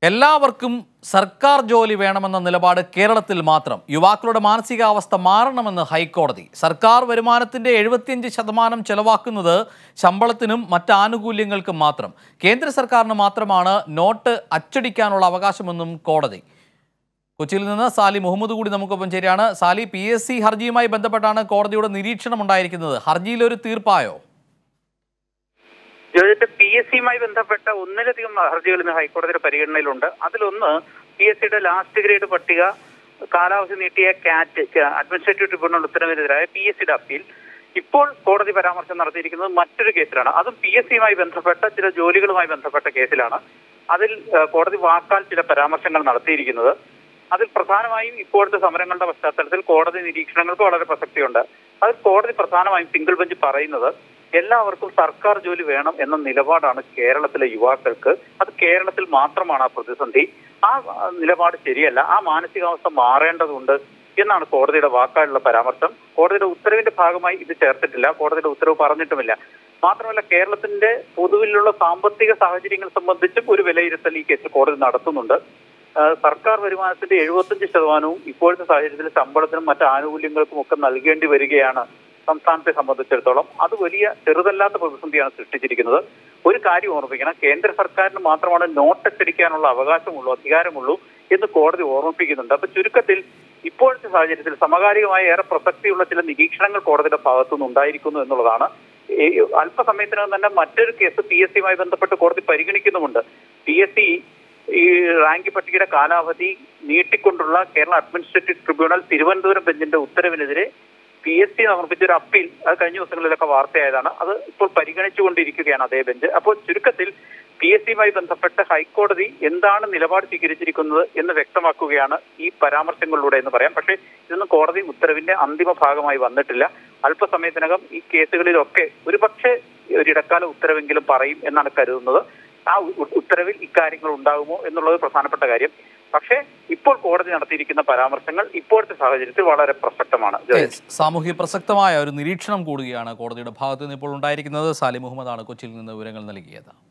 എല്ലാവർക്കും സർക്കാർ ജോലി വേണമെന്ന നിലപാട് കേരളത്തിൽ മാത്രം യുവാക്കളുടെ മാനസികാവസ്ഥ മാറണമെന്ന് ഹൈക്കോടതി സർക്കാർ വരുമാനത്തിന്റെ എഴുപത്തിയഞ്ച് ശതമാനം ചെലവാക്കുന്നത് ശമ്പളത്തിനും മറ്റ് ആനുകൂല്യങ്ങൾക്കും മാത്രം കേന്ദ്ര സർക്കാരിന് മാത്രമാണ് നോട്ട് അച്ചടിക്കാനുള്ള അവകാശമെന്നും കോടതി കൊച്ചിയിൽ നിന്ന് സാലി മുഹമ്മദ് കൂടി നമുക്കൊപ്പം ചേരുകയാണ് സാലി പി എസ് സി ഹർജിയുമായി ബന്ധപ്പെട്ടാണ് കോടതിയുടെ നിരീക്ഷണം ഉണ്ടായിരിക്കുന്നത് ഹർജിയിൽ ഒരു തീർപ്പായോ ജോലിയുടെ പി എസ് സിയുമായി ബന്ധപ്പെട്ട ഒന്നിലധികം ഹർജികൾ ഇന്ന് ഹൈക്കോടതിയുടെ പരിഗണനയിലുണ്ട് അതിലൊന്ന് പി എസ് സിയുടെ ലാസ്റ്റ് ഗ്രേഡ് പട്ടിക കാലാവധി നീട്ടിയ കാറ്റ് അഡ്മിനിസ്ട്രേറ്റീവ് ട്രിബ്യൂണൽ ഉത്തരവിനെതിരായ പി എസ് സിയുടെ അപ്പീൽ ഇപ്പോൾ കോടതി പരാമർശം നടത്തിയിരിക്കുന്നത് മറ്റൊരു കേസിലാണ് അതും പി എസ് സിയുമായി ബന്ധപ്പെട്ട ചില ജോലികളുമായി ബന്ധപ്പെട്ട കേസിലാണ് അതിൽ ഏഹ്, കോടതി വാക്കാൽ ചില പരാമർശങ്ങൾ നടത്തിയിരിക്കുന്നത് അതിൽ പ്രധാനമായും ഇപ്പോഴത്തെ സമരങ്ങളുടെ പശ്ചാത്തലത്തിൽ കോടതി നിരീക്ഷണങ്ങൾക്ക് വളരെ പ്രസക്തിയുണ്ട് അതിൽ കോടതി പ്രധാനമായും സിംഗിൾ ബെഞ്ച് പറയുന്നത് എല്ലാവർക്കും സർക്കാർ ജോലി വേണം എന്ന നിലപാടാണ് കേരളത്തിലെ യുവാക്കൾക്ക് അത് കേരളത്തിൽ മാത്രമാണ് ആ പ്രതിസന്ധി ആ ആ, നിലപാട് ശരിയല്ല ആ മാനസികാവസ്ഥ മാറേണ്ടതുണ്ട് എന്നാണ് കോടതിയുടെ വാക്കാലുള്ള പരാമർശം കോടതിയുടെ ഉത്തരവിന്റെ ഭാഗമായി ഇത് ചേർത്തിട്ടില്ല കോടതിയുടെ ഉത്തരവ് പറഞ്ഞിട്ടുമില്ല മാത്രമല്ല കേരളത്തിന്റെ പൊതുവിലുള്ള സാമ്പത്തിക സാഹചര്യങ്ങൾ സംബന്ധിച്ചും ഒരു വിലയിരുത്തൽ ഈ കേസിൽ കോടതി നടത്തുന്നുണ്ട് ആ, സർക്കാർ വരുമാനത്തിന്റെ എഴുപത്തഞ്ച് ശതമാനവും ഇപ്പോഴത്തെ സാഹചര്യത്തിൽ ശമ്പളത്തിനും മറ്റ് ആനുകൂല്യങ്ങൾക്കും ഒക്കെ നൽകേണ്ടി വരികയാണ് സംസ്ഥാനത്തെ സംബന്ധിച്ചിടത്തോളം അത് വലിയ ചെറുതല്ലാത്ത പ്രതിസന്ധിയാണ് സൃഷ്ടിച്ചിരിക്കുന്നത് ഒരു കാര്യം ഓർമ്മിക്കണം കേന്ദ്ര സർക്കാരിന് മാത്രമാണ് നോട്ട് അച്ചടിക്കാനുള്ള അവകാശമുള്ളൂ അധികാരമുള്ളൂ എന്ന് കോടതി ഓർമ്മിപ്പിക്കുന്നുണ്ട് അപ്പൊ ചുരുക്കത്തിൽ ഇപ്പോഴത്തെ സാഹചര്യത്തിൽ സമകാലികമായ ഏറെ പ്രസക്തിയുള്ള ചില നിരീക്ഷണങ്ങൾ കോടതിയുടെ ഭാഗത്തുനിന്ന് ഉണ്ടായിരിക്കുന്നു എന്നുള്ളതാണ് ഈ അല്പസമയത്തിനകം തന്നെ മറ്റൊരു കേസ് പി എസ് സിയുമായി ബന്ധപ്പെട്ട് കോടതി പരിഗണിക്കുന്നുമുണ്ട് പി എസ് സി ഈ റാങ്ക് പട്ടികയുടെ കാലാവധി നീട്ടിക്കൊണ്ടുള്ള കേരള അഡ്മിനിസ്ട്രേറ്റീവ് ട്രിബ്യൂണൽ തിരുവനന്തപുരം ബെഞ്ചിന്റെ ഉത്തരവിനെതിരെ പി എസ് സി സമർപ്പിച്ച ഒരു അപ്പീൽ അത് കഴിഞ്ഞ ദിവസങ്ങളിലൊക്കെ വാർത്തയായതാണ് അത് ഇപ്പോൾ പരിഗണിച്ചുകൊണ്ടിരിക്കുകയാണ് അതേ ബെഞ്ച് അപ്പോൾ ചുരുക്കത്തിൽ പി എസ് സിയുമായി ബന്ധപ്പെട്ട് ഹൈക്കോടതി എന്താണ് നിലപാട് സ്വീകരിച്ചിരിക്കുന്നത് എന്ന് വ്യക്തമാക്കുകയാണ് ഈ പരാമർശങ്ങളിലൂടെ എന്ന് പറയാം പക്ഷേ ഇതൊന്നും കോടതി ഉത്തരവിന്റെ അന്തിമ ഭാഗമായി വന്നിട്ടില്ല അല്പസമയത്തിനകം ഈ കേസുകളിലൊക്കെ ഒരുപക്ഷെ ഒരു ഇടക്കാല ഉത്തരവെങ്കിലും പറയും എന്നാണ് കരുതുന്നത് ആ ഉ- ഉത്തരവിൽ ഇക്കാര്യങ്ങൾ ഉണ്ടാകുമോ എന്നുള്ളത് പ്രധാനപ്പെട്ട കാര്യം പക്ഷേ ഇപ്പോൾ കോടതി നടത്തിയിരിക്കുന്ന പരാമർശങ്ങൾ ഇപ്പോഴത്തെ സാഹചര്യത്തിൽ വളരെ പ്രസക്തമാണ് ജോയ്. Yes, സാമൂഹ്യ പ്രസക്തമായ ഒരു നിരീക്ഷണം കൂടുകയാണ് കോടതിയുടെ ഭാഗത്ത് നിന്ന് ഇപ്പോൾ ഉണ്ടായിരിക്കുന്നത് സാലി മുഹമ്മദാണ് കൊച്ചിയിൽ നിന്ന് വിവരങ്ങൾ നൽകിയത്